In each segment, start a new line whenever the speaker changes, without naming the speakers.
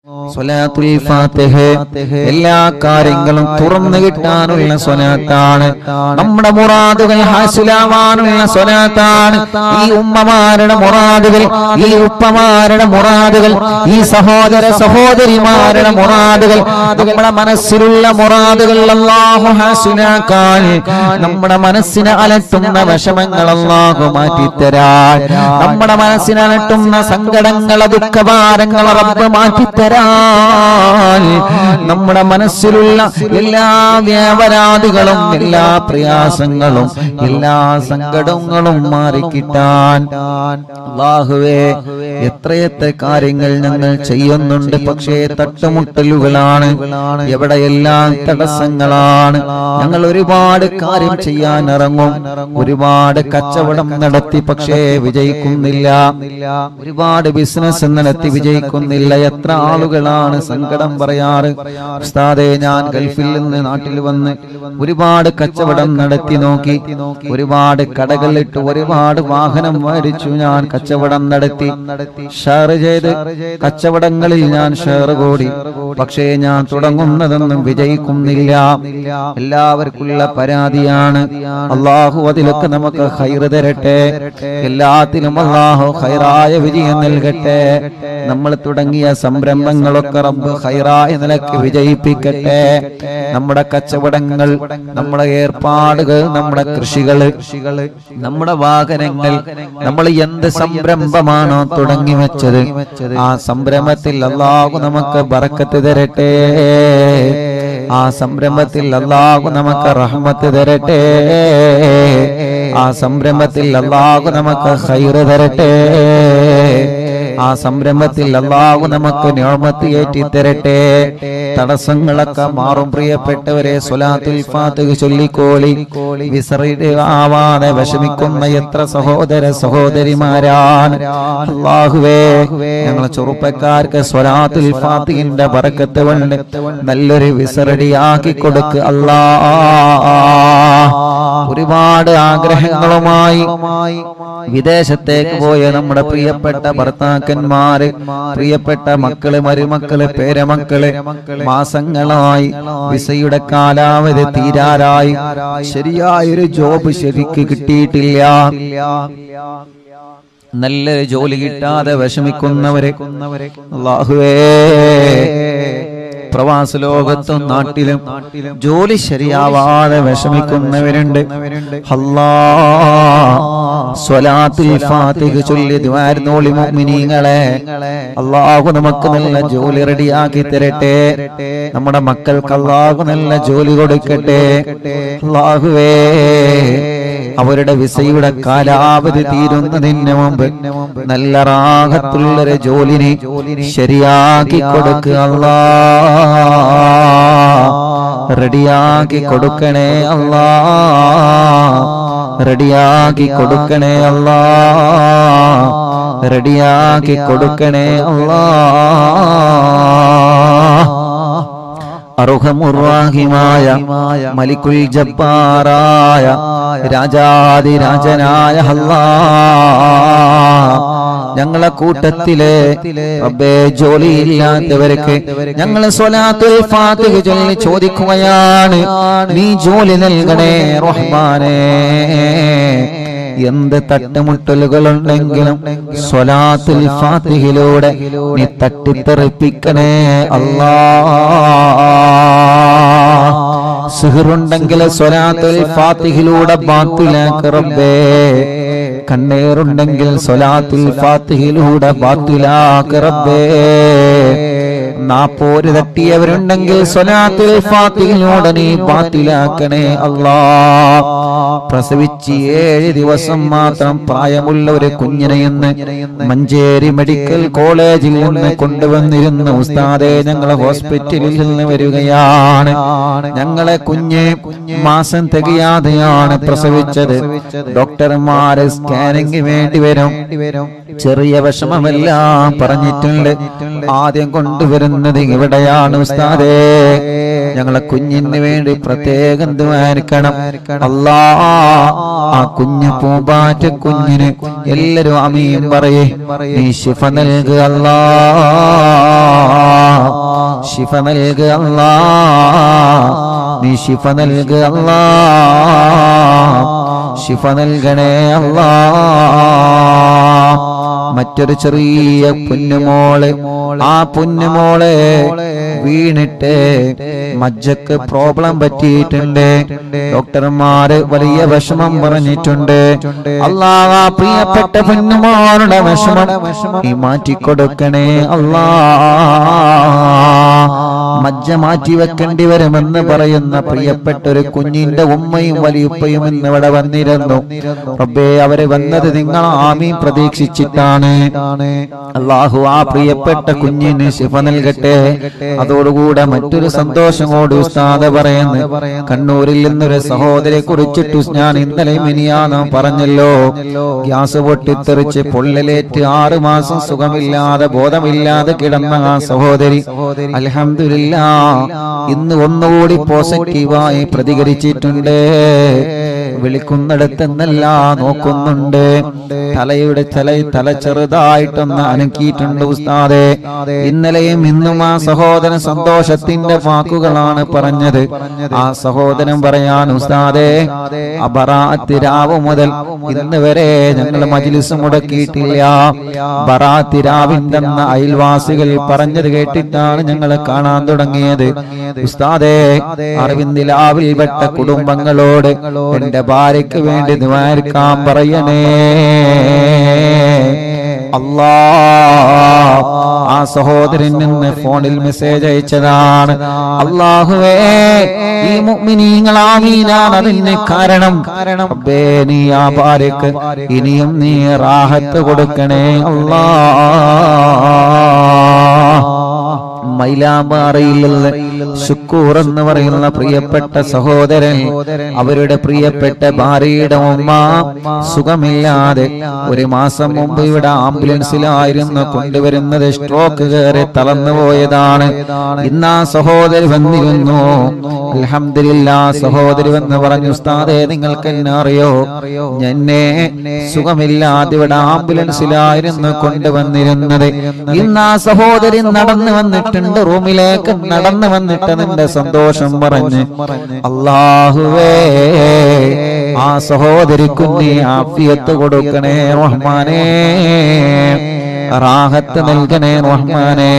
സ്വലാത്തുൽ ഫാത്തിഹ എല്ലാ കാര്യങ്ങളും തുറന്നു കിട്ടാനുള്ള സ്വലാത്താണ് നമ്മുടെ മുറാദുകൾ ഹാസിലാവാനുള്ള സ്വലാത്താണ് ഈ ഉമ്മമാരുടെ മുറാദുകൾ ഈ ഉപ്പമാരുടെ മുറാദുകൾ ഈ സഹോദര സഹോദരിമാരുടെ മുറാദുകൾ നമ്മുടെ മനസ്സിലുള്ള മുറാദുകൾ അല്ലാഹു ഹാസിലാക്കാൻ നമ്മുടെ മനസ്സിനെ അലട്ടുന്ന വിഷമങ്ങൾ അല്ലാഹു മാറ്റിത്തരാൻ നമ്മുടെ മനസ്സിനെ അലട്ടുന്ന സങ്കടങ്ങളെ ദുഃഖഭാരങ്ങളെ റബ്ബ് മാറ്റിത്തരാൻ നമ്മുടെ മനസ്സിലുള്ള എല്ലാ വ്യാപരാധികളും എല്ലാ പ്രയാസങ്ങളും എല്ലാ സങ്കടങ്ങളും മാറിക്കിട്ടാൻ അള്ളാഹുവേ എത്രയെത്ര കാര്യങ്ങൾ ഞങ്ങൾ ചെയ്യുന്നുണ്ട് പക്ഷേ തട്ടുമുട്ടലുകളാണ് എവിടെയെല്ലാം തടസ്സങ്ങളാണ് ഞങ്ങൾ ഒരുപാട് കാര്യം ചെയ്യാൻ ഇറങ്ങും ഒരുപാട് കച്ചവടം നടത്തി പക്ഷേ വിജയിക്കുന്നില്ല ഒരുപാട് ബിസിനസ് നടത്തി വിജയിക്കുന്നില്ല എത്ര ആളുകളാണ് സങ്കടം പറയാറ് ഉസ്താദെ ഞാൻ ഗൾഫിൽ നിന്ന് നാട്ടിൽ വന്ന് ഒരുപാട് കച്ചവടം നടത്തി നോക്കി ഒരുപാട് കടകളിട്ട് ഒരുപാട് വാഹനം മേടിച്ചു ഞാൻ കച്ചവടം നടത്തി ഷെയർ ചെയ്ത് കച്ചവടങ്ങളിൽ ഞാൻ ഷെയർ കൂടി പക്ഷേ ഞാൻ തുടങ്ങുന്നതൊന്നും വിജയിക്കുന്നില്ല എല്ലാവർക്കുള്ള പരാതിയാണ് അള്ളാഹു അതിലൊക്കെ നമുക്ക് ഹൈറ് തരട്ടെ എല്ലാത്തിലും അള്ളാഹു ഹൈറായ വിജയം നൽകട്ടെ നമ്മൾ തുടങ്ങിയ സംരംഭങ്ങളൊക്കെ റബ്ബ് ഹൈറായ നിലക്ക് വിജയിപ്പിക്കട്ടെ നമ്മുടെ കച്ചവടങ്ങൾ നമ്മുടെ ഏർപ്പാടുകൾ നമ്മുടെ കൃഷികള് നമ്മുടെ വാഹനങ്ങൾ നമ്മൾ എന്ത് സംരംഭമാണോ തുടങ്ങി വെച്ചത് ആ സംരംഭത്തിൽ അള്ളാഹു നമുക്ക് ബറക്കത്ത് തരട്ടെ ആ സംരംഭത്തിൽ അള്ളാഹു നമുക്ക് റഹ്മത്ത് തരട്ടെ ആ സംരംഭത്തിൽ അള്ളാഹു നമുക്ക് ഹൈറ് തരട്ടെ ആ സംരംഭത്തിൽ അള്ളാഹു നമുക്ക് നിയമത്ത് ഏറ്റി തരട്ടെ തടസ്സങ്ങളൊക്കെ മാറും പ്രിയപ്പെട്ടവരെ സ്വലാത്തുൽ ഫാത്തിഹ ചൊല്ലിക്കോളി വിസറിയുടെ ആവാതെ വിഷമിക്കുന്ന എത്ര സഹോദര സഹോദരിമാരാണ് അള്ളാഹുവേ ഞങ്ങളെ ചെറുപ്പക്കാർക്ക് സ്വലാത്തുൽ ഫാത്തിഹിന്റെ ബറക്കത്ത് കൊണ്ട് നല്ലൊരു വിസറടിയാക്കി കൊടുക്ക് അല്ലാ ഒരുപാട് ആഗ്രഹങ്ങളുമായി വിദേശത്തേക്ക് പോയ നമ്മുടെ പ്രിയപ്പെട്ട ഭർത്താക്കന്മാര് പ്രിയപ്പെട്ട മക്കള് മരുമക്കള് പേരമക്കള് മാസങ്ങളായി വിസയുടെ കാലാവധി തീരാറായി ശരിയായൊരു ജോബ് ശരിക്ക് കിട്ടിയിട്ടില്ല നല്ലൊരു ജോലി കിട്ടാതെ വിഷമിക്കുന്നവരെ അള്ളാഹുവേ പ്രവാസ ലോകത്തും നാട്ടിലും ജോലി ശരിയാവാതെ വിഷമിക്കുന്നവരുണ്ട് അല്ലാ സ്വലാത്തുൽ ഫാത്തിഹ ചൊല്ലി ദ്വാരുന്നോളി മുഅ്മിനീങ്ങളെ അള്ളാഹു നമുക്ക് നല്ല ജോലി റെഡിയാക്കി തരട്ടെ നമ്മുടെ മക്കൾക്ക് അള്ളാഹു നല്ല ജോലി കൊടുക്കട്ടെ അള്ളാഹുവേ അവരുടെ വിസയുടെ കാലാവധി തീരുന്നതിന് മുമ്പ് നല്ല റാഹത്തുള്ളൊരു ജോലിനെ ശരിയാക്കി കൊടുക്കുക അല്ലാ റെഡിയാക്കി കൊടുക്കണേ അല്ലാ റെഡിയാക്കി കൊടുക്കണേ അല്ലാ റെഡിയാക്കി കൊടുക്കണേ അല്ലാ അർഹമുറാഹിമായ മലിക്കുൽ ജബ്ബാറായ രാജാതിരാജനായ അല്ലാ ഞങ്ങളെ കൂട്ടത്തിലെ റബ്ബേ ജോലിയില്ലാത്തവർക്ക് ഞങ്ങൾ സ്വലാത്തുൽ ഫാത്തിഹ ചൊല്ലി ചോദിക്കുകയാണ് നീ ജോലി നൽകണേ റഹ്മാനേ എന്ത് തട്ടുമുട്ടലുകളുണ്ടെങ്കിലും സ്വലാത്തുൽ ഫാത്തിഹിലൂടെ നീ തട്ടിത്തെറിപ്പിക്കണേ അല്ലാ സിഹറുണ്ടെങ്കിൽ സ്വലാത്തുൽ ഫാത്തിഹിലൂടെ ബാത്തിലാക്ക് റബ്ബേ കണ്ണേറുണ്ടെങ്കിൽ സ്വലാത്തുൽ ഫാത്തിഹിലൂടെ ബാത്തിലാക്ക് റബ്ബേ നാപ്പോര് തട്ടിയവരുണ്ടെങ്കിൽ സ്വലാത്തുൽ ഫാത്തിഹിലൂടെ നീ ബാത്തിലാക്കണേ അല്ലാ പ്രസവിച്ച് ഏഴ് ദിവസം മാത്രം പ്രായമുള്ള ഒരു കുഞ്ഞിനെ ഇന്ന് മഞ്ചേരി മെഡിക്കൽ കോളേജിൽ നിന്ന് കൊണ്ടുവന്നിരുന്ന ഉസ്താദെ ഞങ്ങളെ ഹോസ്പിറ്റലിൽ നിന്ന് വരികയാണ് ഞങ്ങളെ കുഞ്ഞ് മാസം തികയാതെയാണ് പ്രസവിച്ചത് ഡോക്ടർമാര് സ്കാനിങ് വേണ്ടി വരും ചെറിയ വിഷമമെല്ലാം പറഞ്ഞിട്ടുണ്ട് ആദ്യം കൊണ്ടുവരുന്നത് ഇവിടെയാണ് ഉസ്താദേ ഞങ്ങളെ കുഞ്ഞിന് വേണ്ടി പ്രത്യേകം ദ്വാരിക്കണം അല്ലാ ആ കുഞ്ഞു പൂമ്പാറ്റ കുഞ്ഞിന് എല്ലാരും അമീൻ പറയേ നീ ശിഫ നൽകുക അല്ലാ ശിഫ നൽകുക അല്ലാ നീ ശിഫ നൽകുക അല്ലാ ശിഫ നൽകണേ അല്ലാ മറ്റൊരു ചെറിയ പൊന്നുമോള് ആ പൊന്നുമോളെ വീണിട്ട് മജ്ജക്ക് പ്രോബ്ലം പറ്റിയിട്ടുണ്ട് ഡോക്ടർമാര് വലിയ വിഷമം പറഞ്ഞിട്ടുണ്ട് അല്ലാ ആ പ്രിയപ്പെട്ട പൊന്നുമോളുടെ വിഷമം നീ മാറ്റിക്കൊടുക്കണേ അല്ലാ മജ്ജ മാറ്റി വെക്കേണ്ടി വരുമെന്ന് പറയുന്ന പ്രിയപ്പെട്ട ഒരു കുഞ്ഞിന്റെ ഉമ്മയും വലിയുപ്പയും ഇന്ന് ഇവിടെ വന്നിരുന്നു റബ്ബേ അവര് വന്നത് നിങ്ങൾ ആമീൻ പ്രതീക്ഷിച്ചിട്ടാണ് അള്ളാഹു ആ പ്രിയപ്പെട്ട കുഞ്ഞിന് ശിഫ നൽകട്ടെ അതോടുകൂടെ മറ്റൊരു സന്തോഷം കൂടി ഉസ്താദ് പറയുന്നു കണ്ണൂരിൽ നിന്നൊരു സഹോദരിയെ കുറിച്ചിട്ട് ഞാൻ ഇന്നലെ മിനിയാന്ന് പറഞ്ഞല്ലോ ഗ്യാസ് പൊട്ടിത്തെറിച്ച് പൊള്ളലേറ്റ് ആറു മാസം സുഖമില്ലാതെ ബോധമില്ലാതെ കിടന്ന ആ സഹോദരി അൽഹംദുലില്ല ഇന്ന് ഒന്നുകൂടി പോസിറ്റീവായി പ്രതികരിച്ചിട്ടുണ്ട് വിളിക്കുന്നിടത്തെന്നല്ല നോക്കുന്നുണ്ട് തലയുടെ തല തല ചെറുതായിട്ടൊന്ന് അനക്കിയിട്ടുണ്ട് ഉസ്താദെ ഇന്നലെയും ഇന്നും ആ സഹോദരൻ സന്തോഷത്തിന്റെ വാക്കുകളാണ് പറഞ്ഞത് ആ സഹോദരൻ പറയാൻ ഉസ്താദെ അബറാത്ത് രാവ് മുതൽ ഇന്ന് വരെ ഞങ്ങൾ മജിലിസ് മുടക്കിയിട്ടില്ല ബറാത്ത് രാവിന്റെ അന്ന് അയൽവാസികൾ പറഞ്ഞത് കേട്ടിട്ടാണ് ഞങ്ങൾ കാണാൻ തുടങ്ങിയത് ഉസ്താദെ അറിവിന്ദിലാവിൽ പെട്ട കുടുംബങ്ങളോട് എന്റെ ഭാര്യയ്ക്ക് വേണ്ടി നിവാരിക്കാൻ പറയണേ അല്ലാ ആ സഹോദരൻ നിന്ന് ഫോണിൽ മെസ്സേജ് അയച്ചതാണ് അള്ളാഹുവേ ഈ മുഅ്മിനീങ്ങളാമീനാണ് അതിന് കാരണം റബ്ബേ നീ ആ ഭാര്യക്ക് ഇനിയും നീ റാഹത്ത് കൊടുക്കണേ അല്ലാ മൈലാമാറിയിലുള്ള ശുക്കൂർ എന്ന് പറയുന്ന പ്രിയപ്പെട്ട സഹോദരൻ അവരുടെ പ്രിയപ്പെട്ട ഭാര്യയുടെ ഉമ്മ സുഖമില്ലാതെ ഒരു മാസം മുമ്പ് ഇവിടെ ആംബുലൻസിലായിരുന്നു കൊണ്ടുവരുന്നത് സ്ട്രോക്ക് കയറി തളർന്നു പോയതാണ് ഇന്ന് ആ സഹോദരി വന്നിരുന്നു അൽഹംദുലില്ല സഹോദരി വന്ന് പറഞ്ഞു ഉസ്താദേ നിങ്ങൾക്ക് എന്നെ അറിയോ എന്നെ സുഖമില്ലാതെ ഇവിടെ ആംബുലൻസിലായിരുന്നു കൊണ്ടുവന്നിരുന്നത് ഇന്ന് ആ സഹോദരി നടന്നു വന്നിട്ടുണ്ട് റൂമിലേക്ക് നടന്നു വന്നിട്ട് നിന്റെ സന്തോഷം പറഞ്ഞ് അള്ളാഹുവേ ആ സഹോദരിക്ക് നീ ആഫിയത്ത് കൊടുക്കണേ റഹ്മാനേ റാഹത്ത് നൽകണേ റഹ്മാനേ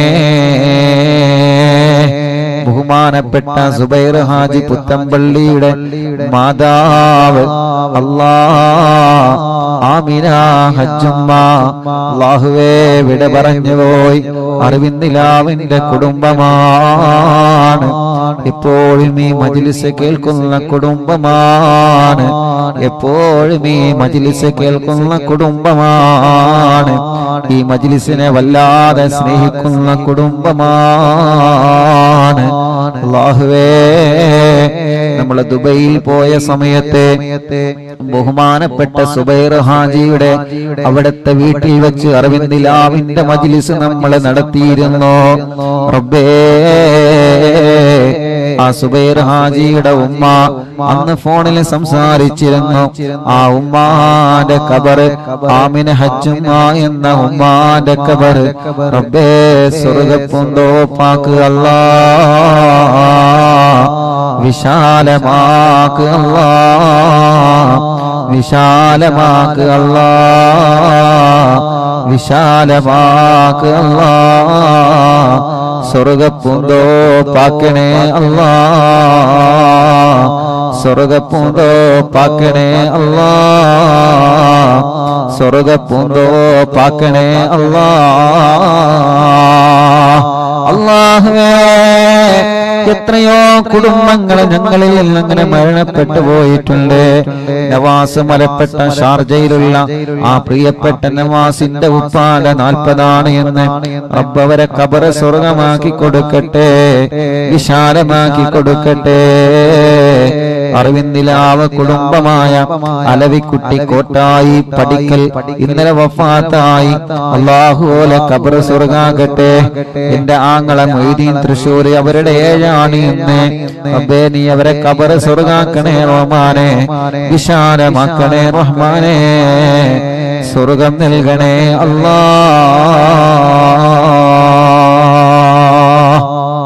ബഹുമാനപ്പെട്ട സുബൈർ ഹാജി പുത്തമ്പള്ളിയുടെ മാതാവ് അല്ലാ ആമിന ഹജ്ജുമ്മ അള്ളാഹുവേ വിട പറഞ്ഞു പോയി അറിവിന്ദിലാവിന്റെ കുടുംബമാണ് എപ്പോഴും ഈ മജിലിസ് കേൾക്കുന്ന കുടുംബമാണ് എപ്പോഴും ഈ മജിലിസ് കേൾക്കുന്ന കുടുംബമാണ് ഈ മജിലിസിനെ വല്ലാതെ സ്നേഹിക്കുന്ന കുടുംബമാണ് അള്ളാഹുവേ നമ്മൾ ദുബൈയിൽ പോയ സമയത്ത് ബഹുമാനപ്പെട്ട സുബൈർ ഹാജിയുടെ അവിടുത്തെ വീട്ടിൽ വെച്ച് അരവിന്ദിലാവിന്റെ മജിലിസ് നമ്മൾ നടത്തിയിരുന്നു റബ്ബേ ആ സുബൈർ ഹാജിയുടെ ഉമ്മ അന്ന് ഫോണിൽ സംസാരിച്ചിരുന്നു ആ ഉമ്മാന്റെ കബറ് ആമിന ഹജ്ജുമ്മ എന്ന ഉമ്മാന്റെ കബറ് റബ്ബേ സ്വർഗപ്പുന്തോ പാക്ക് അല്ലാ വിശാലമാക്ക് അല്ലാ വിശാലമാക്ക് അല്ലാ വിശാലമാക്ക് അല്ലാ സ്വർഗപ്പുന്തോ പാക്കണേ അല്ലാ സ്വർഗപ്പൂന്തോ പാക്കണേ അല്ലാ സ്വർഗപ്പൂന്തോ പാക്കണേ അല്ലാ അള്ളാഹുവേ എത്രയോ കുടുംബങ്ങൾ ഞങ്ങളിൽ നിന്ന് അങ്ങനെ മരണപ്പെട്ടു പോയിട്ടുണ്ട് നവാസ് മലപ്പെട്ട ഷാർജയിലുള്ള ആ പ്രിയപ്പെട്ട നവാസിന്റെ ഉപ്പാല നാൽപ്പതാണ് എന്ന് റബ്ബവരെ കബറ് സ്വർഗമാക്കി കൊടുക്കട്ടെ വിശാലമാക്കി കൊടുക്കട്ടെ അറിവിന്ദിലാവ് കുടുംബമായ അലവിക്കുട്ടി കോട്ടായി പഠിക്കൽ ഇന്നലെ വഫാത്തായി അള്ളാഹുലെ കബർ സ്വർഗാകട്ടെ എന്റെ ആങ്ങളെ മൊയ്തീൻ തൃശ്ശൂർ അവരുടെ ഏഴാണ് ഇന്ന് റബ്ബേ നീ അവരെ കബർ സ്വർഗാക്കണേ റഹ്മാനെ വിശാലമാക്കണേ റഹ്മാനെ സ്വർഗം നൽകണേ അല്ലാ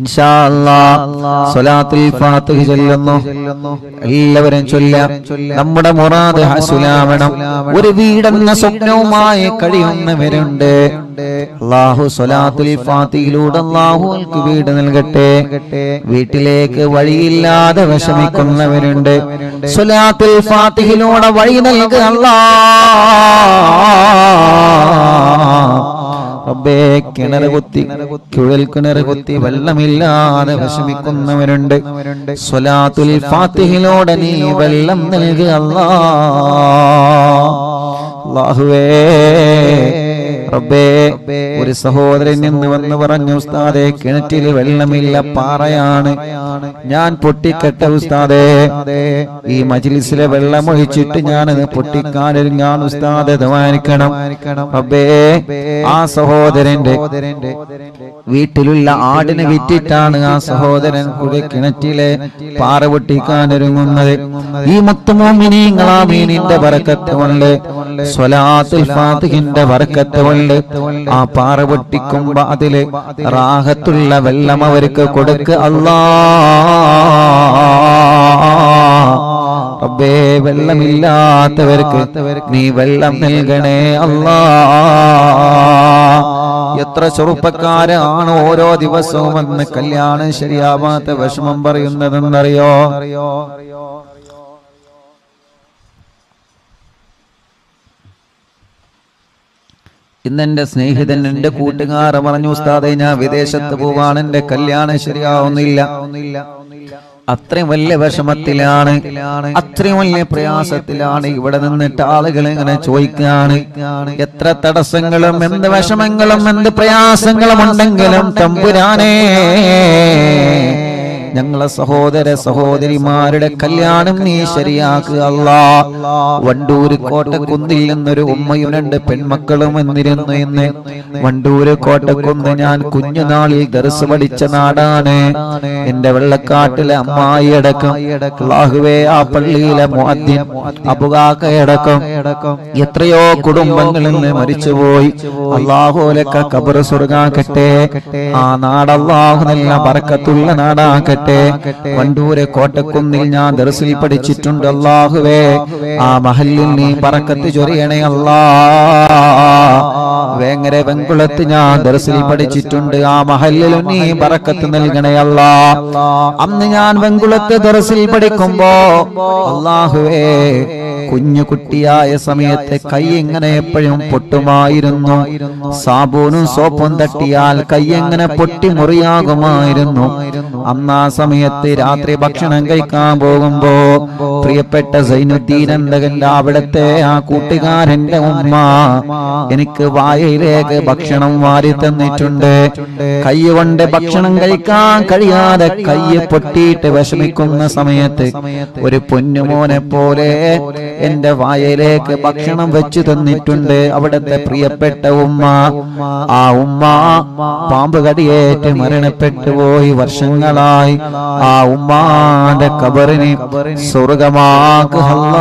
ഇൻഷാ അല്ലാ സ്വലാത്തുൽ ഫാത്തിഹ ചൊല്ലുന്നു എല്ലാവരും ചൊല്ലാം നമ്മുടെ മുറാദ് ഹസുലാവണം ഒരു വീടെന്ന സ്വപ്നവുമായി കഴിയുന്നവരുണ്ട് അള്ളാഹു സ്വലാത്തുൽ ഫാത്തിയിലൂടെ അള്ളാഹുക്ക് വീട് നൽകട്ടെ വീട്ടിലേക്ക് വഴിയില്ലാതെ വിഷമിക്കുന്നവരുണ്ട് സ്വലാത്തുൽ ഫാത്തിഹിലൂടെ വഴി നൽകുക അല്ലാ റബ്ബേ കിണർ കുത്തി കുഴൽ കിണർ കുത്തി വെള്ളമില്ലാതെ വിഷമിക്കുന്നവരുണ്ട് സ്വലാത്തുൽ ഫാത്തിഹിലൂടെ നീ വെള്ളം നൽകുക അല്ലാ അല്ലാഹുവേ റബ്ബേ ഒരു സഹോദരൻ നിന്ന് വന്ന് പറഞ്ഞു ഉസ്താദെ കിണറ്റിൽ വെള്ളമില്ല പാറയാണ് ഞാൻ പൊട്ടിക്കെട്ട ഉസ്താദെ ഈ മജിലിസിലെ വെള്ളം ഒഴിച്ചിട്ട് ഞാനത് പൊട്ടിക്കാനൊരുങ്ങാൻ ഉസ്താദെ ദ്വാനിക്കണം റബ്ബേ ആ സഹോദരന്റെ വീട്ടിലുള്ള ആടിനെ വിറ്റിട്ടാണ് ആ സഹോദരൻ കൂടെ കിണറ്റിലെ പാറ പൊട്ടിക്കാനൊരുങ്ങുന്നത് ഈ മുത്തുമോമിനീങ്ങളാ മീനിന്റെ ബറക്കത്ത് കൊണ്ട് സ്വലാത്തുൽ ഫാത്തിഹിന്റെ ബറക്കത്ത് കൊണ്ട് ആ പാറ പൊട്ടിക്കുമ്പോ അതില് റാഹത്തുള്ള വെള്ളം അവർക്ക് കൊടുക്ക അല്ലാ റബ്ബേ വെള്ളമില്ലാത്തവർക്ക് നീ വെള്ളം നൽകണേ അല്ലാ എത്ര ചെറുപ്പക്കാരാണ് ഓരോ ദിവസവും വന്ന് കല്യാണം ശരിയാവാത്ത വിഷമം പറയുന്നതെന്നറിയോ ഇന്ന് എന്റെ സ്നേഹിതൻ എന്റെ കൂട്ടുകാർ പറഞ്ഞു ഉസ്താദെ ഞാൻ വിദേശത്ത് പോവാണ് എന്റെ കല്യാണം ശരിയാവുന്നില്ല അത്രയും വലിയ വിഷമത്തിലാണ് അത്രയും വലിയ പ്രയാസത്തിലാണ് ഇവിടെ നിന്നിട്ട് ആളുകൾ ഇങ്ങനെ ചോദിക്കാണ് എത്ര തടസ്സങ്ങളും എന്ത് വിഷമങ്ങളും എന്ത് പ്രയാസങ്ങളും ഉണ്ടെങ്കിലും തമ്പുരാനേ ഞങ്ങളെ സഹോദര സഹോദരിമാരുടെ കല്യാണം നീ ശരിയാക്കുക അല്ലാ വണ്ടൂര് കോട്ടക്കുന്നിൽ നിന്നൊരു ഉമ്മയും രണ്ട് പെൺമക്കളും വന്നിരുന്നു എന്ന് വണ്ടൂര് കോട്ടക്കുന്ന് ഞാൻ കുഞ്ഞുനാളിൽ ദർസ് പഠിച്ച നാടാണ് എന്റെ വെള്ളക്കാട്ടിലെ അമ്മായി അടക്കം അല്ലാഹുവേ ആ പള്ളിയിലെ മുഅദ്ദിൻ അബുകാക്കയടക്കം എത്രയോ കുടുംബങ്ങളിൽ നിന്ന് മരിച്ചുപോയി അള്ളാഹുലൊക്കെ കബർ സ്വർഗാക്കട്ടെ ആ നാട് അള്ളാഹു നല്ല പറക്കത്തുള്ള നാടാക്കട്ടെ വണ്ടൂരെ കോട്ടക്കുന്നിൽ ഞാൻ ദർസിൽ പഠിച്ചിട്ടുണ്ട് അള്ളാഹുവേ ആ മഹലിൽ നീ പറക്കത്ത് ചൊരിയണേ അല്ലാ വേങ്ങര വെങ്കുളത്ത് ഞാൻ ദർസിൽ പഠിച്ചിട്ടുണ്ട് ആ മഹലിൽ നീ പറക്കത്ത് നൽകണേ അല്ലാ അന്ന് ഞാൻ വെങ്കുളത്ത് ദർസിൽ പഠിക്കുമ്പോ അള്ളാഹുവേ കുഞ്ഞു കുട്ടിയായ സമയത്ത് കൈ എങ്ങനെ എപ്പോഴും പൊട്ടുമായിരുന്നു സാബൂനും സോപ്പും തട്ടിയാൽ കൈ എങ്ങനെ പൊട്ടി മുറിയാകുമായിരുന്നു അന്ന് ആ സമയത്ത് രാത്രി ഭക്ഷണം കഴിക്കാൻ പോകുമ്പോ പ്രിയപ്പെട്ട സൈനുദ്ദീൻ എന്തകന്റെ അവിടുത്തെ ആ കൂട്ടുകാരന്റെ ഉമ്മ എനിക്ക് വായയിലേക്ക് ഭക്ഷണം വാരി തന്നിട്ടുണ്ട് കൈ കൊണ്ട് ഭക്ഷണം കഴിക്കാൻ കഴിയാതെ കൈ പൊട്ടിയിട്ട് വിഷമിക്കുന്ന സമയത്ത് ഒരു പൊന്നുമോനെ പോലെ എന്റെ വായയിലേക്ക് ഭക്ഷണം വെച്ചു തന്നിട്ടുണ്ട് അവിടുത്തെ പ്രിയപ്പെട്ട ഉമ്മ ആ ഉമ്മ പാമ്പ് കടിയേറ്റ് മരണപ്പെട്ടു പോയി വർഷങ്ങളായി ആ ഉമ്മാന്റെ കബറിന് സ്വർഗമാക്ക്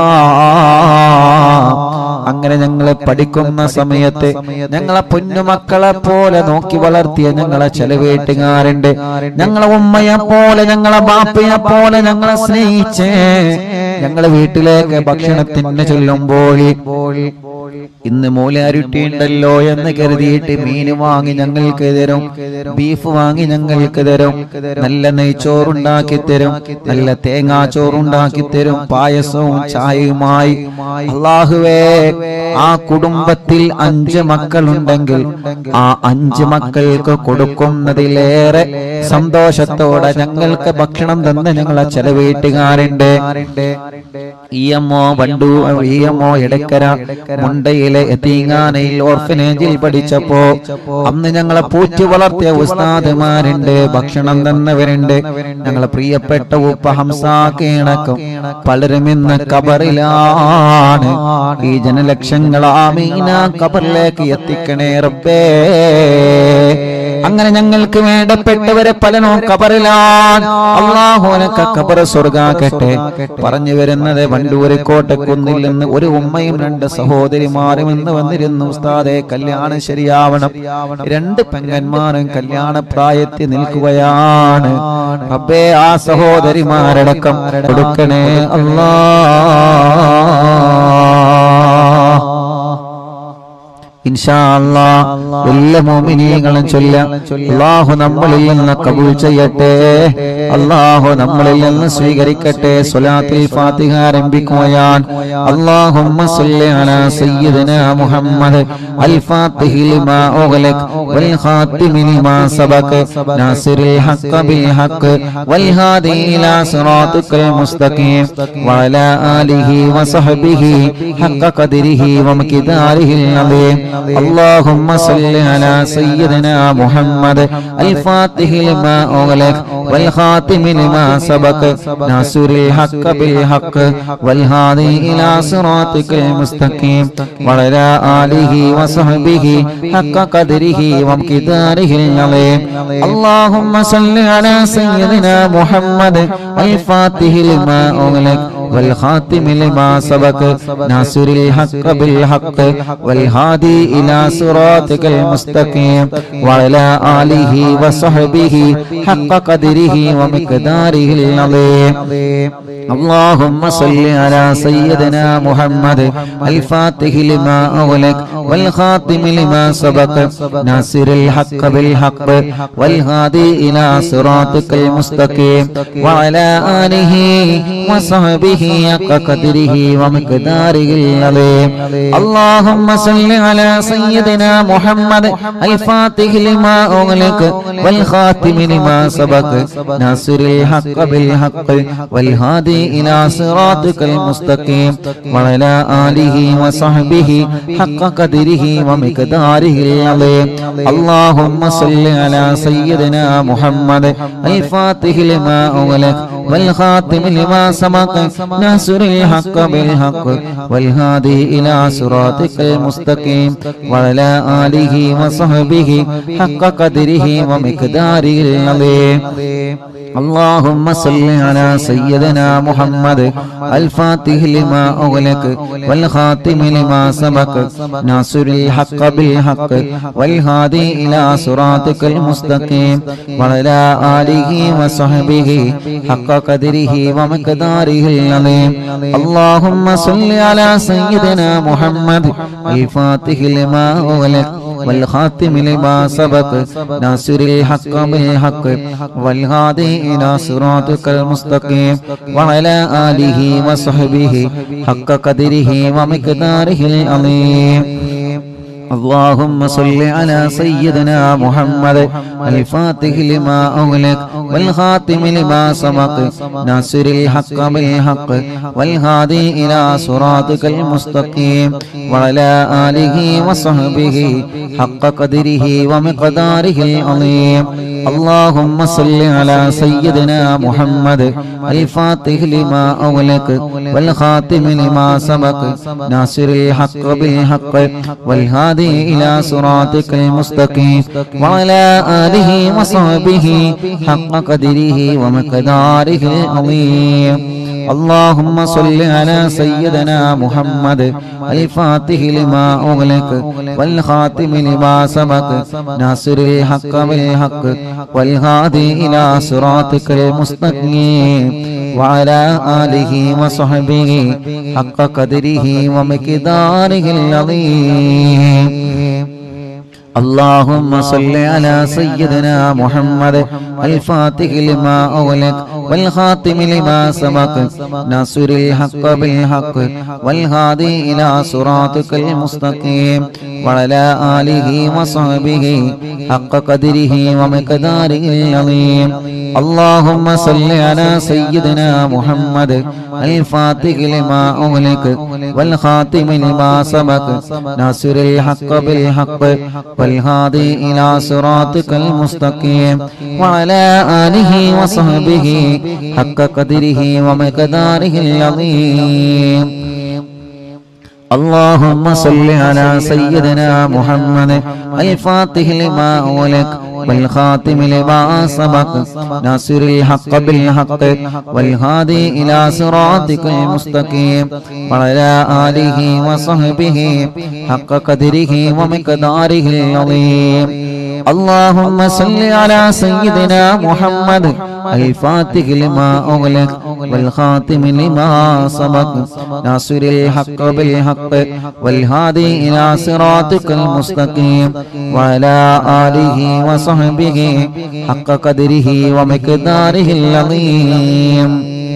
അങ്ങനെ ഞങ്ങളെ പഠിക്കുന്ന സമയത്ത് ഞങ്ങളെ പൊന്നുമക്കളെ പോലെ നോക്കി വളർത്തിയ ഞങ്ങളെ ചെലവേട്ടുകാരുണ്ട് ഞങ്ങളെ ഉമ്മയെ പോലെ ഞങ്ങളെ ബാപ്പയെ പോലെ ഞങ്ങളെ സ്നേഹിച്ച് ഞങ്ങളെ വീട്ടിലേക്ക് ഭക്ഷണത്തിന് ചൊല്ലുമ്പോൾ ഇന്ന് മൂലാരുട്ടി ഉണ്ടല്ലോ എന്ന് കരുതിയിട്ട് മീൻ വാങ്ങി ഞങ്ങൾക്ക് തരും ബീഫ് വാങ്ങി ഞങ്ങൾക്ക് തരും നല്ല നെയ്ച്ചോറുണ്ടാക്കി തരും നല്ല തേങ്ങാച്ചോറുണ്ടാക്കി തരും പായസവും ചായയുമായി അള്ളാഹുവേ ആ കുടുംബത്തിൽ അഞ്ച് മക്കളുണ്ടെങ്കിൽ ആ അഞ്ച് മക്കൾക്ക് കൊടുക്കുന്നതിലേറെ സന്തോഷത്തോടെ ഞങ്ങൾക്ക് ഭക്ഷണം തന്ന് ഞങ്ങളെ ചില വീട്ടുകാരുണ്ട് ഇയമ്മോ വണ്ടു ഇയമ്മോ എടക്കര മുണ്ടയിലെ എത്തീങ്ങാനയിൽ ഓർഫനേജിൽ പഠിച്ചപ്പോ അന്ന് ഞങ്ങളെ പൂറ്റി വളർത്തിയ ഉസ്താദുമാരുണ്ട് ഭക്ഷണം തന്നവരുണ്ട് ഞങ്ങളെ പ്രിയപ്പെട്ട ഉപ്പ ഹംസാക്കീണക്കും പലരും ഇന്ന് കബറിലാണ് ഈ ജനലക്ഷങ്ങൾ ആമീന കബറിലേക്ക് എത്തിക്കണേ റബ്ബേ അങ്ങനെ ഞങ്ങൾക്ക് വേണ്ടപ്പെട്ടവരെ പലനോ കബറിലാണ് അള്ളാഹുനക്ക കബർ സ്വർഗാക്കട്ടെ പറഞ്ഞു വരുന്നത് വണ്ടൂര് കോട്ടക്കുന്നിൽ നിന്ന് ഒരു ഉമ്മയും രണ്ട് സഹോദരിമാരും ഇന്ന് വന്നിരുന്നു ഉസ്താദെ കല്യാണം ശരിയാവണം രണ്ട് പെങ്ങന്മാരും കല്യാണ പ്രായത്തിൽ നിൽക്കുകയാണ് അപ്പേ ആ സഹോദരിമാരടക്കം കൊടുക്കണേ അല്ലാ ഇൻഷാ അല്ലാ എല്ലാ മോമിനിയങ്ങളും ചൊല്ല അള്ളാഹു നമ്മളിൽ നിന്ന് കബൂൽ ചെയ്യട്ടെ അള്ളാഹു നമ്മളിൽ നിന്ന് സ്വീകരിക്കട്ടെ സ്വലാത്തിൽ ഫാത്തിഹ ആരംഭിക്കുകയാണ് അല്ലാഹുമ്മ സല്ലി അലാ സയ്യിദിനാ മുഹമ്മദ് അൽ ഫാത്തിഹി ലിമാ ഉഗ്ലക് വൽ ഖാതിമി ലിമാ സബക് നാസിറിൽ ഹഖ് ബിൽ ഹഖ് വൽ ഹാദി ഇലാ സിറാത്തിക്കൽ മുസ്തഖീം വഅലാ ആലിഹി വസഹ്ബിഹി ഹഖ് ഖദരിഹി വമഖ്ദാരിഹിൽ അലീം اللهم صل على سيدنا محمد الفاتح لما أغلق والخاتم لما سبق ناصر الحق بالحق والهادي إلى صراطك المستقيم وعلى آله وصحبه حق قدره وامقداره العظيم اللهم صل على سيدنا محمد الفاتح لما أغلق والخاتم لما سبق ناصر الحق بالحق والهادي إلى صراطك المستقيم وعلى آله وصحبه حق قدره ومقداره العظيم اللهم صل على سيدنا محمد الفاتح لما أغلق والخاتم لما سبق ناصر الحق بالحق والهادي إلى صراطك المستقيم وعلى آله وصحبه حق قدره ومقداره العظيم اللهم صل على سيدنا محمد الفاتح لما أغلق والخاتم لما سبق ناصر الحق بالحق والهادي إلى صراطك المستقيم وعلى آله وصحبه حق قدره ومقداره العظيم اللهم صل على سيدنا محمد الفاتح لما أغلق والخاتم لما سبق ناصر الحق بالحق والهادي إلى صراطك المستقيم وعلى آله وصحبه حق قدره ومقداره العظيم اللهم صل على سيدنا محمد الفاتح لما أغلق والخاتم لما سبق ناصر الحق بالحق والهادي إلى صراطك المستقيم وعلى آله وصحبه حق قدره ومقداره العظيم اللهم صل على سيدنا محمد الفاتح لما أغلق والخاتم لما سبق ناصر الحق بالحق والهادي إلى صراطك المستقيم وعلى آله وصحبه حق قدره ومقداره العظيم اللهم صل على سيدنا محمد الفاتح لما أغلق والخاتم لما سبق ناصر الحق بالحق والهادي إلى صراطك المستقيم وعلى آله وصحبه حق قدره ومقداره العظيم اللهم صل على سيدنا محمد الفاتح لما أغلق والخاتم لما سبق ناصر الحق بالحق والهادي إلى صراطك المستقيم وعلى آله وصحبه حق قدره ومقداره العظيم اللهم صل على سيدنا محمد الفاتح لما أغلق والخاتم لما سبق ناصر الحق بالحق والهادي إلى صراطك المستقيم وعلى آله وصحبه حق قدره ومقداره العظيم اللهم صل على سيدنا محمد الفاتح لما أغلق والخاتم لما سبق ناصر الحق بالحق والهادي إلى صراطك المستقيم وعلى آله وصحبه حق قدره ومقداره العظيم اللهم صل على سيدنا محمد الفاتح لما أغلق والخاتم لما سبق ناصر الحق بالحق والهادي إلى صراطك المستقيم وعلى آله وصحبه حق قدره ومقداره العظيم اللهم صل على سيدنا محمد الفاتح لما أغلق والخاتم لما سبق ناصر الحق بالحق والهادي إلى صراطك المستقيم وعلى آله وصحبه حق قدره ومقداره العظيم اللهم صل على سيدنا محمد الفاتح لما أغلق والخاتم لما سبق ناصر الحق بالحق والهادي إلى صراطك المستقيم وعلى آله وصحبه حق قدره ومقداره العظيم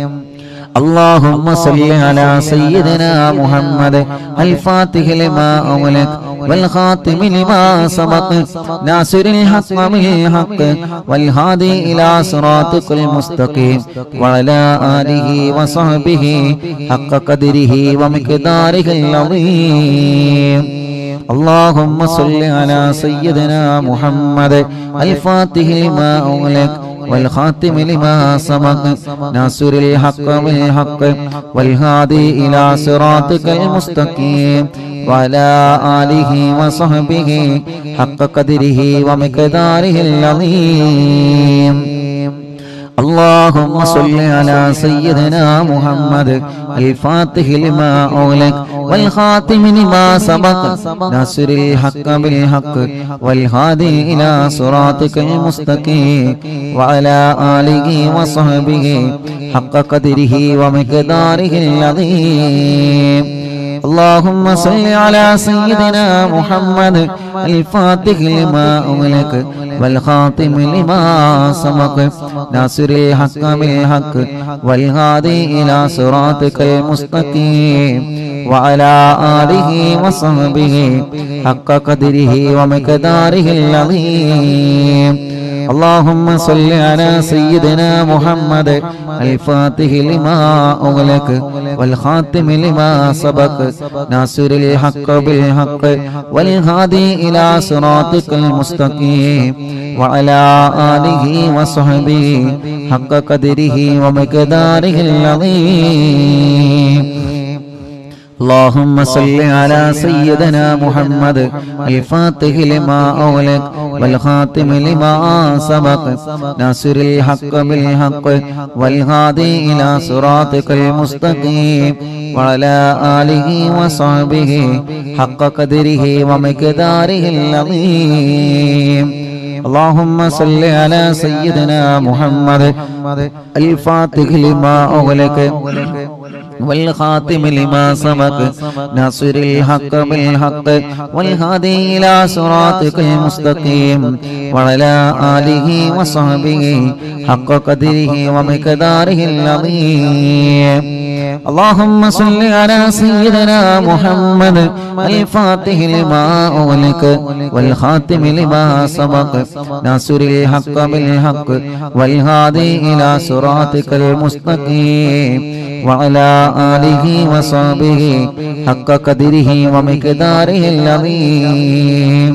اللهم صل على سيدنا محمد الفاتح لما أغلق والخاتم لما سبق ناصر الحق بالحق والهادي إلى صراطك المستقيم وعلى آله وصحبه حق قدره ومقداره العظيم اللهم صل على سيدنا محمد الفاتح لما أغلق والخاتم لما سبق ناصر الحق بالحق والهادي إلى صراطك المستقيم وعلى آله وصحبه حق قدره ومقداره العظيم اللهم صل على سيدنا محمد الفاتح لما أغلق والخاتم لما سبق ناصر الحق بالحق والهادي إلى صراطك المستقيم وعلى آله وصحبه حق قدره ومقداره العظيم اللهم صل على سيدنا محمد الفاتح لما أغلق والخاتم لما سبق ناصر الحق بالحق والهادي إلى صراطك المستقيم وعلى آله وصحبه حق قدره ومقداره العظيم اللهم صل على سيدنا محمد الفاتح لما أغلق والخاتم لما سبق ناصر الحق بالحق والهادي إلى صراطك المستقيم وعلى آله وصحبه حق قدره ومقداره العظيم اللهم صل على سيدنا محمد الفاتح لما أغلق والخاتم لما سبق ناصر الحق بالحق والهادي إلى صراطك المستقيم وعلى آله وصحبه حق قدره ومقداره العظيم اللهم صل على سيدنا محمد الفاتح لما أغلق والخاتم لما سبق ناصر الحق بالحق والهادي إلى صراطك المستقيم وعلى آله وصحبه حق قدره ومقداره العظيم اللهم صل على سيدنا محمد الفاتح لما أغلق والخاتم لما سبق ناصر الحق بالحق والهادي إلى صراطك المستقيم وعلى آله وصحبه حق قدره ومقداره العظيم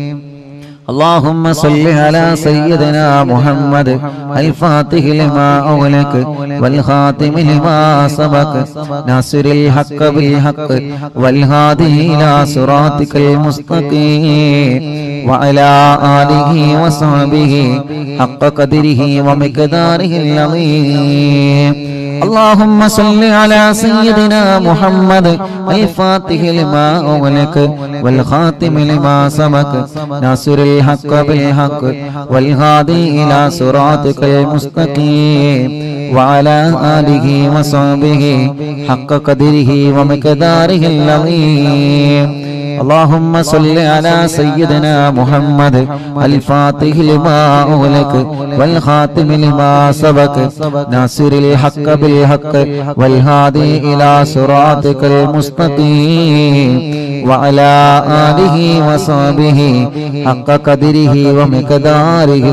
اللهم صل على سيدنا محمد الفاتح لما أغلق والخاتم لما سبق ناصر الحق بالحق والهادي إلى صراطك المستقيم وعلى آله وصحبه حق قدره ومقداره العظيم اللهم صل على سيدنا محمد الفاتح لما أغلق والخاتم لما سبق ناصر الحق بالحق والهادي إلى صراطك المستقيم وعلى آله وصحبه حق قدره ومقداره العظيم اللهم صل على سيدنا محمد الفاتح لما أغلق والخاتم لما سبق ناصر الحق بالحق والهادي إلى صراطك المستقيم وعلى آله وصحبه حق قدره ومقداره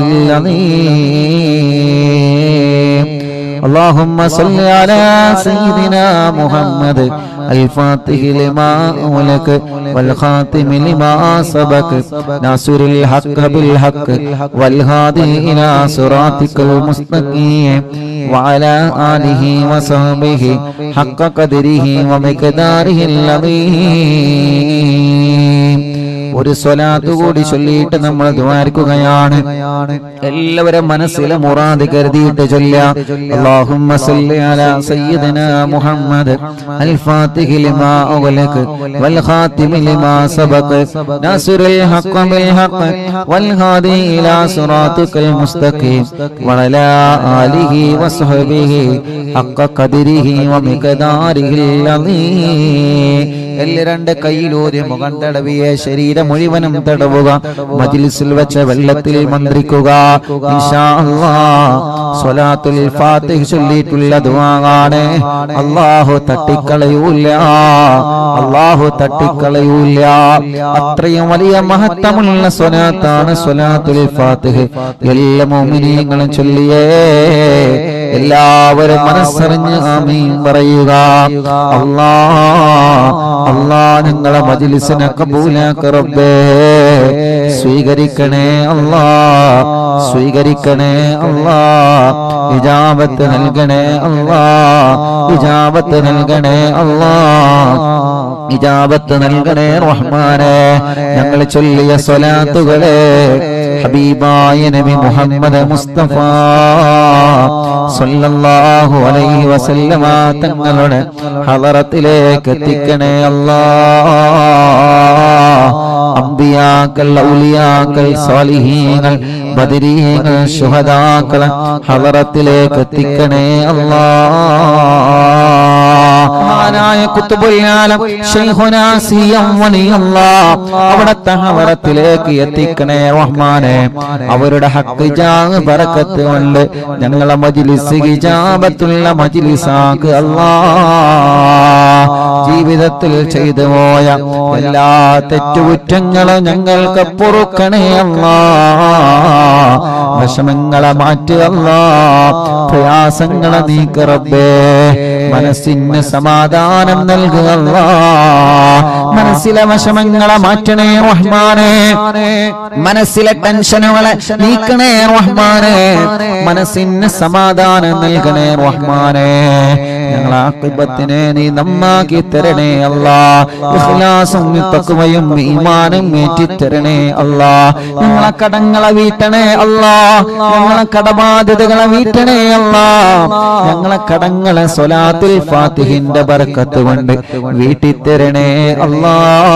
العظيم اللهم صل على سيدنا محمد الفاتح لما أغلق والخاتم لما سبق ناصر الحق بالحق والهادي إلى صراطك المستقيم وعلى آله وصحبه حق قدره ومقداره العظيم ഒരു സ്വലാത്ത് കൂടി ചൊല്ലിയിട്ട് നമ്മൾ ദ്വാരിക്കുകയാണ് എല്ലാവരും മനസ്സിലെ മുറാദ് കരുതിയിട്ട് ചൊല്ലാം അല്ലാഹുമ്മ സല്ലി അലാ സയ്യിദിനാ മുഹമ്മദ് അൽ ഫാത്തിഹി ലിമാ ഉഗ്ലഖ് വൽ ഖാതിമി ലിമാ സബഖ് നാസിറുൽ ഹഖ് ബിൽ ഹഖ് വൽ ഹാദി ഇലാ സിറാത്തിക്കൽ മുസ്തഖീം വഅലാ ആലിഹി വസ്ഹബിഹി ഹഖ ഖദരിഹി വമിഖദാരിഹിൽ അദീം എല്ലാ രണ്ട് കയ്യിലൂരി മുഖം തടവിയ ശരീരം മുഴുവനും തടവുക മജിലിസിൽ വെച്ച വെള്ളത്തിൽ മന്ത്രിക്കുക ഇൻഷാ അല്ലാഹ് സ്വലാത്തുൽ ഫാത്തിഹ് ചൊല്ലിയിട്ടുള്ള ദുആണ് അല്ലാഹു തട്ടിക്കളയൂല അല്ലാഹു തട്ടിക്കളയൂല അത്രയും വലിയ മഹത്വമുള്ള സ്വലാത്താണ് സ്വലാത്തുൽ ഫാത്തിഹ് എല്ലാ മുഅ്മിനീങ്ങളും ചൊല്ലിയേ എല്ലാവരും മനസ്സറിഞ്ഞ് ആമീൻ പറയുക അല്ലാ അല്ലാ നിങ്ങളെ മജ്ലിസിനെ കബൂലാക്ക റബ്ബേ സ്വീകരിക്കണേ അല്ലാ സ്വീകരിക്കണേ അല്ലാ ഇജാബത്ത് നൽകണേ അല്ലാ ഇജാബത്ത് നൽകണേ അല്ലാ ഇജാബത്ത് നൽകണേ റഹ്മാനെ ഞങ്ങൾ ചൊല്ലിയ സ്വലാത്തുകളെ ഹബീബായ നബി മുഹമ്മദ് മുസ്തഫ സല്ലല്ലാഹു അലൈഹി വസല്ലമ തങ്ങളുടെ ഹളറത്തിലേക്ക് എത്തിക്കണേ അല്ലാ അമ്പിയാക്കൾ ഔലിയാക്കൾ സ്വാലിഹീങ്ങൾ ബദരീങ്ങൾ ശുഹദാക്കൾ ഹളറത്തിലേക്ക് എത്തിക്കണേ അല്ലാ മഹാനായ കുത്തുബുൽആലം ശൈഖുനാ സിയം വലിയല്ലാഹ് അവിടത്തെ ഹവറത്തിലേക്ക് എത്തിക്കണേ റഹ്മാനെ അവരുടെ ഹക്ക് ജാങ് ബറക്കത്ത് കൊണ്ട് ഞങ്ങളെ മജ്ലിസ് ഹിജാബത്തുള്ള മജ്ലിസാക്ക് അല്ലാ ജീവിതത്തിൽ ചെയ്തു പോയ എല്ലാ തെറ്റുകുറ്റങ്ങളും ഞങ്ങൾക്ക് പൊറുക്കണേ അല്ലാ വിഷമങ്ങളെ മാറ്റുകല്ല പ്രയാസങ്ങളെ നീക്ക് റബ്ബേ മനസ്സിന് സമാധാനം നൽകുകല്ല മനസ്സിലെ വിഷമങ്ങളെ മാറ്റണേ റഹ്മാനെ മനസ്സിലെ ടെൻഷനുകളെ നീക്കണേ റഹ്മാനെ മനസ്സിന് സമാധാനം നൽകണേ റഹ്മാനെ ഞങ്ങളെ ആക്കിബത്തിനെ നീ നന്നാക്കി തരണേ അല്ലാ ഇഖ്ലാസും തഖ്വയും ഈമാനും ഏറ്റിത്തരണേ അല്ലാ ഞങ്ങളെ കടങ്ങളെ വീട്ടണേ അല്ലാ ഞങ്ങളെ കടബാധ്യതകളെ വീട്ടണേ അല്ലാ ഞങ്ങളെ കടങ്ങളെ സ്വലാത്തിൽ ഫാത്തിഹിന്റെ ബർക്കത്ത് കൊണ്ട് വീട്ടിത്തരണേ അല്ലാ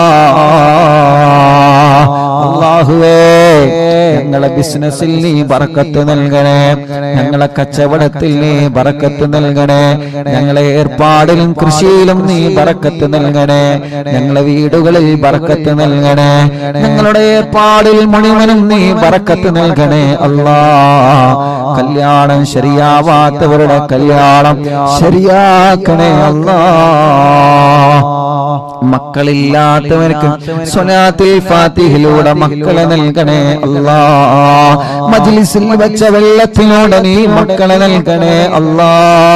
അള്ളാഹുവേ ഞങ്ങളെ ബിസിനസ്സിൽ നീ ബറക്കത്ത് നൽകണേ ഞങ്ങളെ കച്ചവടത്തിൽ നീ ബറക്കത്ത് നൽകണേ ഞങ്ങളെ ഏർപ്പാടിലും കൃഷിയിലും നീ ബറക്കത്ത് നൽകണേ ഞങ്ങളെ വീടുകളിൽ ബറക്കത്ത് നൽകണേ ഞങ്ങളുടെ ഏർപ്പാടിൽ മുഴുവനും നീ ബറക്കത്ത് നൽകണേ അല്ലാ കല്യാണം ശരിയാവാത്തവരുടെ കല്യാണം ശരിയാക്കണേ അല്ലാ മക്കളില്ലാത്തവർക്ക് സ്വലാത്തിൽ ഫാത്തിഹിലൂടെ മക്കളെ നൽകണേ അല്ലാ മജ്ലിസിൽ വെച്ച വെള്ളത്തിലൂടെ നീ മക്കളെ നൽകണേ അല്ലാ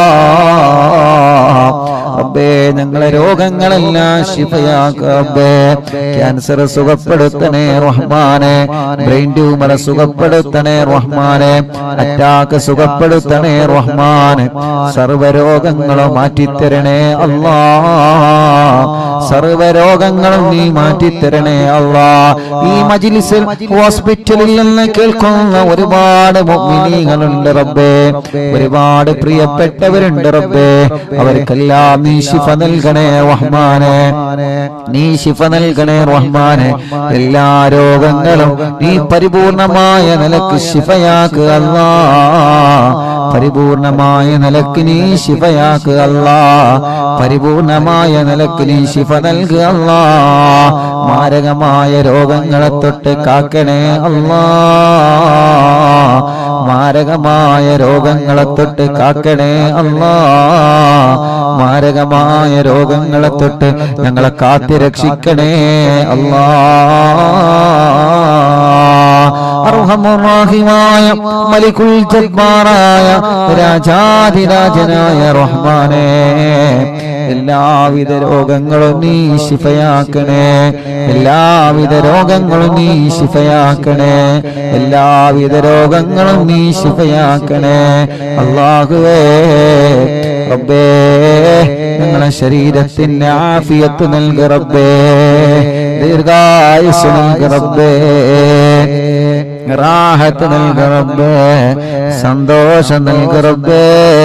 റബ്ബേ ഞങ്ങളെ രോഗങ്ങളെല്ലാം ശിഫയാക്ക റബ്ബേ ക്യാൻസർ സുഖപ്പെടുത്തണേ റഹ്മാനെ ബ്രെയിൻ ട്യൂമർ സുഖപ്പെടുത്തണേ റഹ്മാനെ അറ്റാക്ക് സുഖപ്പെടുത്തണേ റഹ്മാനെ സർവരോഗങ്ങളും മാറ്റിത്തരണേ അല്ലാ സർവരോഗങ്ങളും നീ മാറ്റിത്തരണേ അല്ലാ ഈ മജിലിസിൽ ഹോസ്പിറ്റലിൽ നിന്ന് കേൾക്കുന്ന ഒരുപാട് മുഅ്മിനീങ്ങളുണ്ട് റബ്ബേ ഒരുപാട് പ്രിയപ്പെട്ടവരുണ്ട് റബ്ബേ അവർക്കെല്ലാം നീ ശിഫ നൽകണേ റഹ്മാനെ നീ ശിഫ നൽകണേ റഹ്മാനെ എല്ലാ രോഗങ്ങളും നീ പരിപൂർണമായ നിലക്ക് ശിഫയാക്കുക അല്ലാ പരിപൂർണമായ നിലക്ക് നീ ശിഫയാക്കുക അല്ലാ പരിപൂർണമായ നിലക്ക് നീ ശിഫ നൽകുക അല്ലാ മാരകമായ രോഗങ്ങളെ തൊട്ട് കാക്കണേ അല്ലാ മാരകമായ രോഗങ്ങളെ തൊട്ട് കാക്കണേ അല്ലാ മാരകമായ രോഗങ്ങളെ തൊട്ട് ഞങ്ങളെ കാത്തി രക്ഷിക്കണേ അല്ലാ അർഹമുറാഹിമായ മലിക്കുൽ ജബ്ബാറായ രാജാധിരാജനായ റഹ്മാനേ എല്ലാവിധ രോഗങ്ങളും നീ ശിഫയാക്കണേ എല്ലാവിധ രോഗങ്ങളും നീ ശിഫയാക്കണേ എല്ലാവിധ രോഗങ്ങളും നീ ശിഫയാക്കണേ അള്ളാഹുവേ റബ്ബേ ഞങ്ങളെ ശരീരത്തിന് ആഫിയത്ത് നൽകി റബ്ബേ ദീർഘായുസ് നൽകി റബ്ബേ റാഹത്ത് നൽകി റബ്ബേ സന്തോഷം നൽകി റബ്ബേ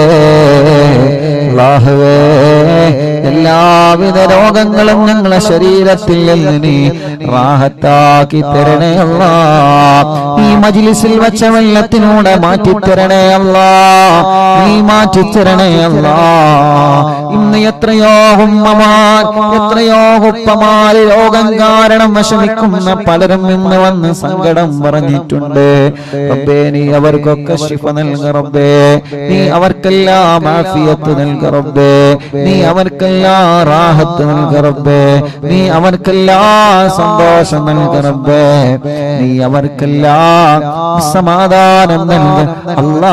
അല്ലാഹുവേ എല്ലാവിധ രോഗങ്ങളും ഞങ്ങളെ ശരീരത്തിൽ നിന്ന് നീ റാഹത്താക്കി തരണേ അല്ലാ ഈ മജിലിസിൽ വച്ച വെള്ളത്തിനൂടെ മാറ്റിത്തരണേ അല്ലാ നീ മാറ്റിത്തരണേ അല്ലാ ഇന്ന് എത്രയോ ഉമ്മമാർ എത്രയോ ഉപ്പമാർ രോഗം കാരണം വിഷമിക്കുന്ന പലരും ഇന്ന് വന്ന് സങ്കടം പറഞ്ഞിട്ടുണ്ട് റബ്ബേ നീ അവർക്കൊക്കെ ശിഫ നൽക റബ്ബേ നീ അവർക്കെല്ലാം ആഫിയത്ത് നൽക റബ്ബേ നീ അവർക്കെല്ലാം റാഹത്ത് നൽക റബ്ബേ നീ അവർക്കെല്ലാം സന്തോഷം നൽക റബ്ബേ നീ അവർക്കെല്ലാം സമാധാനം നൽക അല്ലാ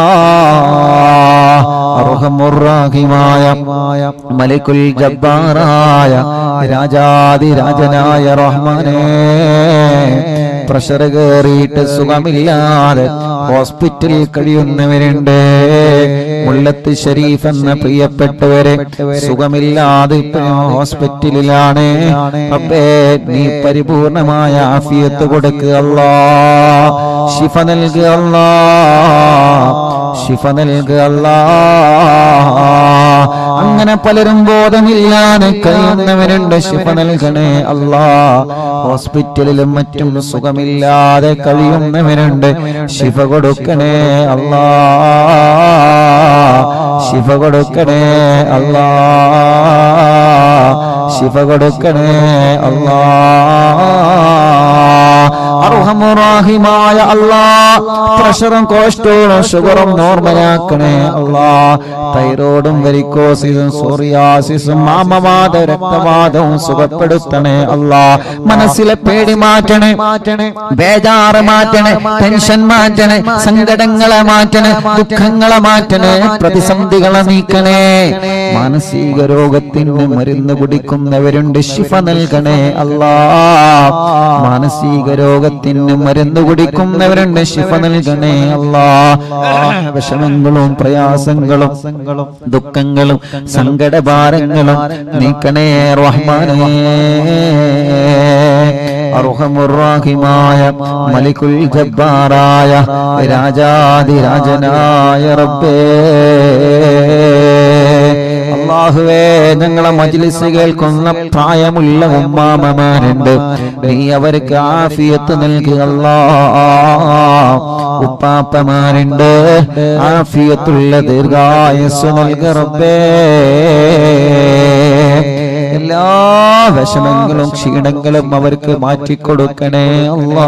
അർഹമുറാഹിമായ മലിക്കുൽ ജബ്ബാറായ രാജാതിരാജനായ റഹ്മാനേ പ്രഷർ കയറിയിട്ട് സുഖമില്ലാതെ ഹോസ്പിറ്റലിൽ കഴിയുന്നവരുണ്ട് മുല്ലത്ത് ഷരീഫ് എന്ന പ്രിയപ്പെട്ടവരെ സുഖമില്ലാതെ ഇപ്പോഴും ഹോസ്പിറ്റലിലാണ് അപ്പേ നീ പരിപൂർണമായ ആഫിയത്ത് കൊടുക്കുക അല്ലാ ശിഫ നൽകുക അല്ലാ ശിഫ നൽകുക അല്ലാ അങ്ങനെ പലരും ബോധമില്ലാതെ കഴിയുന്നവരുണ്ട് ശിഫ നൽകണേ അല്ലാ ഹോസ്പിറ്റലിലും മറ്റും സുഖമില്ലാതെ കഴിയുന്നവരുണ്ട് ശിഫ കൊടുക്കണേ അല്ലാ ശിഫ കൊടുക്കണേ അല്ലാ ശിഫ കൊടുക്കണേ അല്ലാ അർഹമുറാഹിമായ അല്ലാ പ്രഷറും കോസ്റ്റോളും ഷുഗറും നോർമലാക്കണേ അല്ലാ തൈറോയിഡും വെരിക്കോസിസും സോറിയാസിസും മാമവാദ രക്തവാദവും സുഖപ്പെടുത്തണേ അല്ലാ മനസ്സിലെ പേടി മാറ്റണേ മാറ്റണേ ബേജാറ് മാറ്റണേ ടെൻഷൻ മാറ്റണേ സങ്കടങ്ങളെ മാറ്റണേ ദുഃഖങ്ങളെ മാറ്റണേ പ്രതിസന്ധികളെ നീക്കണേ മാനസിക രോഗത്തിന് മരുന്ന് കുടിക്കുന്നവരുണ്ട് ശിഫ നൽകണേ അല്ലാ മാനസിക രോഗത്തിന് മരുന്ന് കുടിക്കുന്നവരുണ്ട് ശിഫ നൽകണേ അല്ലാ വിഷമങ്ങളും പ്രയാസങ്ങളും ദുഃഖങ്ങളും സങ്കടഭാരങ്ങളും നീക്കണേ റഹ്മാനേ അർഹമുറാഹിമായ മലിക്കുൽ ജബ്ബാറായ രാജാതിരാജനായ റബ്ബേ അള്ളാഹുവേ ഞങ്ങളെ മജ്ലിസ് കേൾക്കുന്ന പ്രായമുള്ള ഉമ്മാമമാരുണ്ട് നീ അവർക്ക് ആഫിയത്ത് നൽകുക അല്ലാ ഉപ്പാപ്പമാരുണ്ട് ആഫിയത്തുള്ള ദീർഘായുസ് നൽകുക റബ്ബേ എല്ലാ വിഷമങ്ങളും ക്ഷീണങ്ങളും അവർക്ക് മാറ്റിക്കൊടുക്കണേ അല്ലാ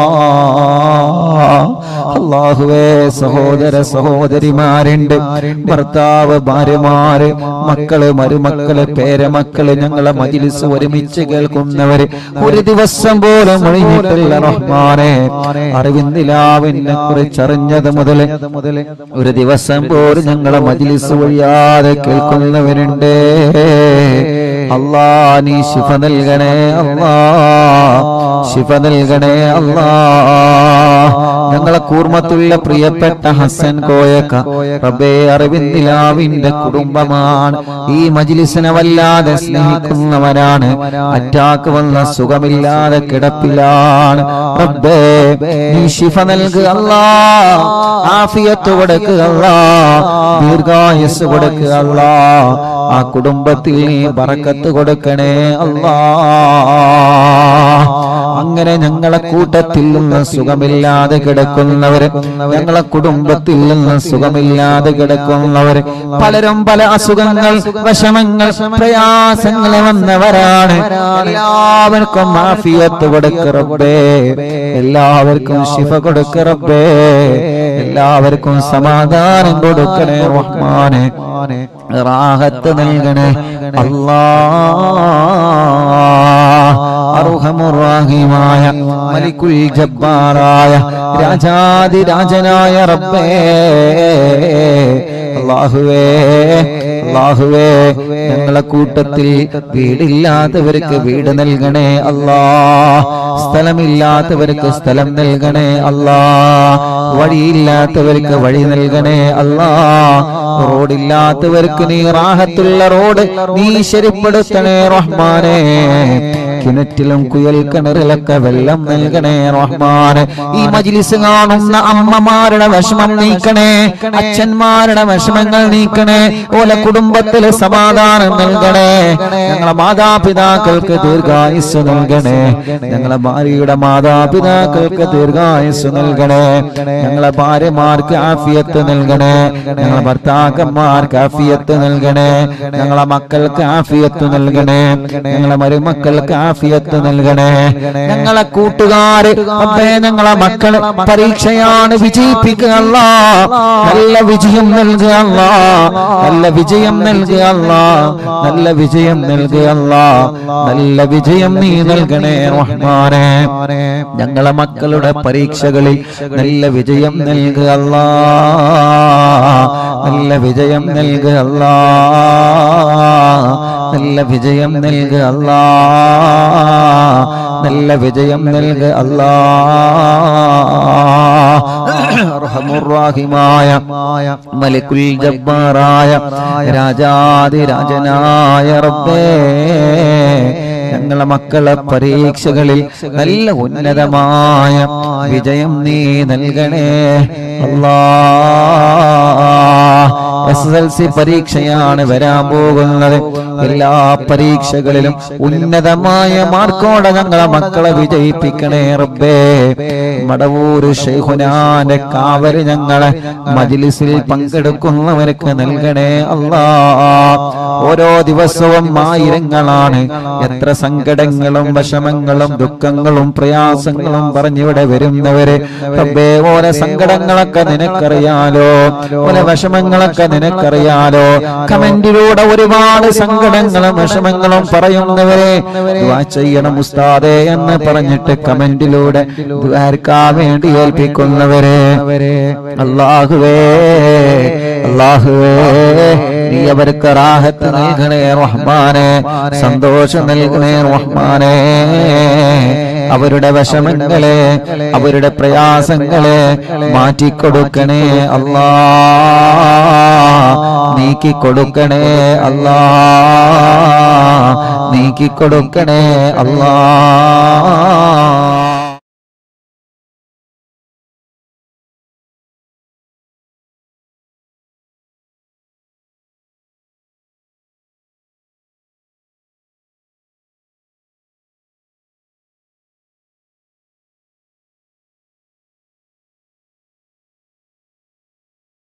അള്ളാഹുവേ സഹോദര സഹോദരിമാരുണ്ട് ഭർത്താവ് ഭാര്യമാര് മക്കള് മരുമക്കള് പേരമക്കള് ഞങ്ങളെ മജിലിസ് ഒരുമിച്ച് കേൾക്കുന്നവര് ഒരു ദിവസം പോലും ഒഴിഞ്ഞിട്ടില്ല റഹ്മാനെ അറിവിന്ദിലാവിനെ കുറിച്ചറിഞ്ഞത് മുതല് ഒരു ദിവസം പോലും ഞങ്ങളെ മജിലിസ് ഒഴിയാതെ കേൾക്കുന്നവരുണ്ട് അല്ലാ നീ ശിഫ നൽകണേ അല്ലാ ശിഫ നൽകണേ അല്ലാ ഞങ്ങളെ കൂർമ്മത്തുള്ള പ്രിയപ്പെട്ട ഹസൻ കോയക്ക റബ്ബേ അറിവിന്ദിലാവിന്റെ കുടുംബമാണ് ഈ മജിലിസിനെ വല്ലാതെ സ്നേഹിക്കുന്നവരാണ് അറ്റാക്ക് വന്ന സുഖമില്ലാതെ കിടപ്പിലാണ് റബ്ബേ നീ ശിഫ നൽകുക അല്ലാ ആഫിയത്ത് കൊടുക്കുക അല്ലാ ദീർഘായുസ് കൊടുക്കുക അല്ലാ ആ കുടുംബത്തിൽ നീ ബറക്കത്ത് കൊടുക്കണേ അല്ലാ അങ്ങനെ ഞങ്ങളെ കൂട്ടത്തിൽ നിന്ന് സുഖമില്ലാതെ കിടക്കുന്നവര് ഞങ്ങളെ കുടുംബത്തിൽ നിന്ന് സുഖമില്ലാതെ കിടക്കുന്നവര് പലരും പല അസുഖങ്ങൾ വിഷമങ്ങൾ പ്രയാസങ്ങൾ വന്നവരാണ് എല്ലാവർക്കും മാഫിയത്ത് കൊടുക്കറബേ എല്ലാവർക്കും ശിഫ കൊടുക്കറബേ എല്ലാവർക്കും സമാധാനം കൊടുക്കണേ റഹ്മാനെ റാഹത്ത് നൽകണേ അല്ലാ അർഹമുറാഹിമായ മലിക്കുൽ ജബ്ബാറായ രാജാതിരാജനായ റബ്ബേ അല്ലാഹുവേ അല്ലാഹുവേ ഞങ്ങളെ കൂട്ടത്തിൽ വീടില്ലാത്തവർക്ക് വീട് നൽകണേ അല്ലാ സ്ഥലമില്ലാത്തവർക്ക് സ്ഥലം നൽകണേ അല്ലാ വഴിയില്ലാത്തവർക്ക് വഴി നൽകണേ അല്ലാ റോഡില്ലാത്തവർക്ക് നീ റാഹത്തുള്ള റോഡ് നീ ശരിപ്പെടുത്തണേ റഹ്മാനെ കിണറ്റിലും കുയൽ കിണറിലൊക്കെ വെള്ളം നൽകണേ റഹ്മാന് ഈ മജിലിസ് കാണുന്ന അമ്മമാരുടെ വിഷമം നീക്കണേ അച്ഛന്മാരുടെ വിഷമങ്ങൾ നീക്കണേ ഓല കുടുംബത്തില് സമാധാനം നൽകണേ ഞങ്ങളെ മാതാപിതാക്കൾക്ക് ദീർഘായുസ് നൽകണേ ഞങ്ങളെ ഭാര്യയുടെ മാതാപിതാക്കൾക്ക് ദീർഘായുസ് നൽകണേ ഞങ്ങളെ ഭാര്യമാർക്ക് ആഫിയത്ത് നൽകണേ ഞങ്ങളെ ഭർത്താക്കന്മാർക്ക് ആഫിയത്ത് നൽകണേ ഞങ്ങളെ മക്കൾക്ക് ആഫിയത്ത് നൽകണേ ഞങ്ങളെ മരുമക്കൾക്ക് ആഫിയത്ത് നൽകണേ ഞങ്ങളെ കൂട്ടുകാര് അപ്പേ ഞങ്ങളെ മക്കള് പരീക്ഷയാണ് വിജയിപ്പിക്കുക അല്ലാ. നല്ല വിജയം നൽകുക അല്ലാ. നല്ല വിജയം നൽകുക അല്ലാ. നല്ല വിജയം നൽകുക അല്ലാ. നല്ല വിജയം നീ നൽകണേ റഹ്മാനെ ഞങ്ങളെ മക്കളുടെ പരീക്ഷകളിൽ നല്ല വിജയം നൽകുക അല്ലാ. നല്ല വിജയം നൽകുക അല്ലാ. നല്ല വിജയം നൽകുക അല്ലാ. നല്ല വിജയം നൽകുക അല്ലാ അർഹമുറാഹിമായ മലിക്കുൽ ജബ്ബാറായ രാജാതിരാജനായ റബ്ബേ ഞങ്ങളെ മക്കളെ പരീക്ഷകളിൽ നല്ല ഉന്നതമായ വിജയം നീ നൽകണേ Allah S S L C പരീക്ഷയാണ് വരാൻ പോകുന്നത് എല്ലാ പരീക്ഷകളിലും ഉന്നതമായ മാർക്കോടെ ഞങ്ങളെ മക്കളെ വിജയിപ്പിക്കണേ റബ്ബേ മടവൂര് ഷെയ്ഖുനാന്റെ കാവല് ഞങ്ങളെ മജിലിസിൽ പങ്കെടുക്കുന്നവർക്ക് നൽകണേ അല്ലാ ഓരോ ദിവസവും ആയിരങ്ങളാണ് എത്ര സങ്കടങ്ങളും വിഷമങ്ങളും ദുഃഖങ്ങളും പ്രയാസങ്ങളും പറഞ്ഞിവിടെ വരുന്നവര് റബ്ബേ ഓരോ സങ്കടങ്ങളൊക്കെ നിനക്കറിയാലോ ഓരോ വിഷമങ്ങളൊക്കെ നിനക്കറിയാലോ കമന്റിലൂടെ ഒരുപാട് സങ്കടങ്ങളും വിഷമങ്ങളും പറയുന്നവരെ ദുആ ചെയ്യണം ഉസ്താദേ എന്ന് പറഞ്ഞിട്ട് കമന്റിലൂടെ ദ്വാരക്കാ വേണ്ടി ഏൽപ്പിക്കുന്നവരെ അള്ളാഹുവേ അള്ളാഹുവേ നീ അവർക്ക് റാഹത്ത് നൽകണേ റഹ്മാനെ സന്തോഷം നൽകണേ റഹ്മാനെ അവരുടെ വിഷമങ്ങളെ അവരുടെ പ്രയാസങ്ങളെ മാറ്റിക്കൊടുക്കണേ അല്ലാ നീക്കിക്കൊടുക്കണേ അല്ലാ നീക്കിക്കൊടുക്കണേ അല്ലാ